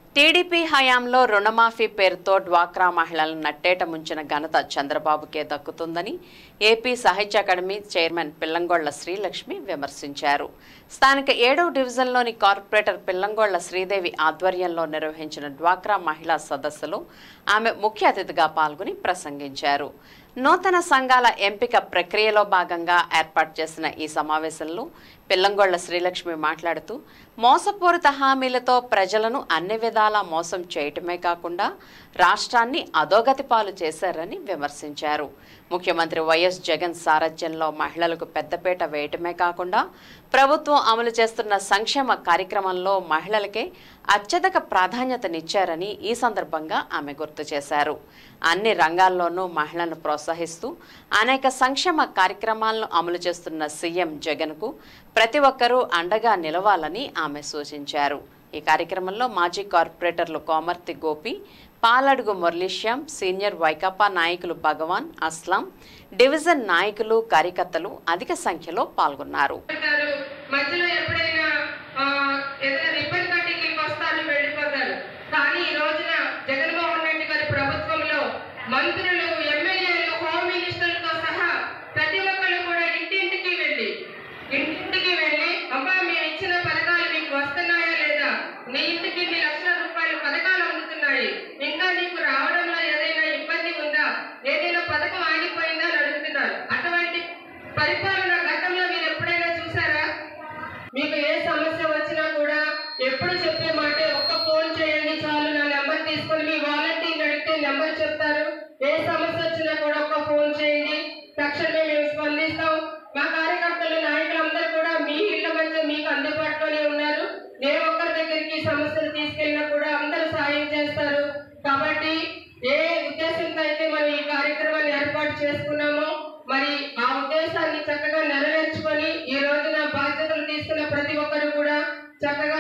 TDP హయాంలో రుణమాఫీ పేరుతో డ్వాక్రా మహిళలను నట్టేట ముంచిన ఘనత చంద్రబాబుకే దక్కుతుందని ఏపీ సాహిత్య అకాడమీ చైర్మన్ పిల్లంగొళ్ల శ్రీలక్ష్మి విమర్శించారు స్థానిక ఏడవ డివిజన్లోని కార్పొరేటర్ పిల్లంగొళ్ల శ్రీదేవి ఆధ్వర్యంలో నిర్వహించిన డ్వాక్రా మహిళా సదస్సులో ఆమె ముఖ్య అతిథిగా పాల్గొని ప్రసంగించారు నూతన సంఘాల ఎంపిక ప్రక్రియలో భాగంగా ఏర్పాటు చేసిన ఈ సమావేశంలో పిల్లంగొళ్ల శ్రీలక్ష్మి మాట్లాడుతూ మోసపూరిత హామీలతో ప్రజలను అన్ని విధాలా మోసం చేయటమే కాకుండా రాష్ట్రాన్ని అధోగతి పాలు చేశారని విమర్శించారు ముఖ్యమంత్రి వైఎస్ జగన్ సారథ్యంలో మహిళలకు పెద్దపీట వేయటమే కాకుండా ప్రభుత్వం అమలు చేస్తున్న సంక్షేమ కార్యక్రమంలో మహిళలకే అత్యధిక ప్రాధాన్యతనిచ్చారని ఈ సందర్భంగా ఆమె గుర్తు చేశారు అన్ని రంగాల్లోనూ మహిళలను ప్రోత్సహిస్తూ అనేక సంక్షేమ కార్యక్రమాలను అమలు చేస్తున్న సీఎం జగన్కు ప్రతి ఒక్కరూ అండగా నిలవాలని ఆమె సూచించారు ఈ కార్యక్రమంలో మాజీ కార్పొరేటర్లు కోమర్తి గోపి పాలడుగు మురళీశ్యాం సీనియర్ వైకాపా నాయకులు భగవాన్ అస్లాం డివిజన్ నాయకులు కార్యకర్తలు అధిక సంఖ్యలో పాల్గొన్నారు అంటారు మధ్యలో ఎప్పుడైనా ఆ, ఏదైనా రిబ్బన్ కటింగ్కి వస్తారు వెళ్ళిపోతారు కానీ ఈ రోజున జగన్మోహన్ రెడ్డి గారి ప్రభుత్వంలో మంత్రులు ఎమ్మెల్యేలు హోమ్ మినిస్టర్లతో సహా ప్రతి ఒక్కళ్ళు కూడా ఇంటింటికి వెళ్ళి ఇంటింటికి వెళ్ళి అబ్బా మేము ఇచ్చిన పథకాలు మీకు వస్తున్నాయా లేదా నీ ఇంటికి ఇన్ని లక్షల రూపాయల పథకాలు అందుతున్నాయి ఇంకా నీకు రావడంలో ఏదైనా ఇబ్బంది ఉందా ఏదైనా పథకం ఆగిపోయిందా అని అడుగుతున్నారు అటువంటి పరిపాలన గతంలో మీరు ఎప్పుడైనా చూసారా మీకు ఏ సమస్య వచ్చినా కూడా ఎప్పుడు చెప్పే మాటే ఒక్క ఫోన్ చేయండి చాలు నా నెంబర్ తీసుకొని మీ వాలంటీర్ అడిగితే నెంబర్ చెప్తారు ఏ సమస్య వచ్చినా కూడా ఒక్క ఫోన్ చేయండి తక్షణమే మేము స్పందిస్తాం మా కార్యకర్తలు నాయకులందరూ కూడా మీ ఇళ్ల మధ్య మీకు అందుబాటులోనే ఉన్నారు ఏ ఒక్కరి దగ్గరికి సమస్యలు తీసుకెళ్ళినా కూడా అందరూ సాయం చేస్తారు కాబట్టి ఏ ఉద్దేశంతో అయితే మనం ఈ కార్యక్రమాన్ని ఏర్పాటు చేసుకున్నామో మరి ఆ ఉద్దేశాన్ని చక్కగా నెరవేర్చుకొని ఈ రోజున బాధ్యతలు తీసుకున్న ప్రతి ఒక్కరు కూడా చక్కగా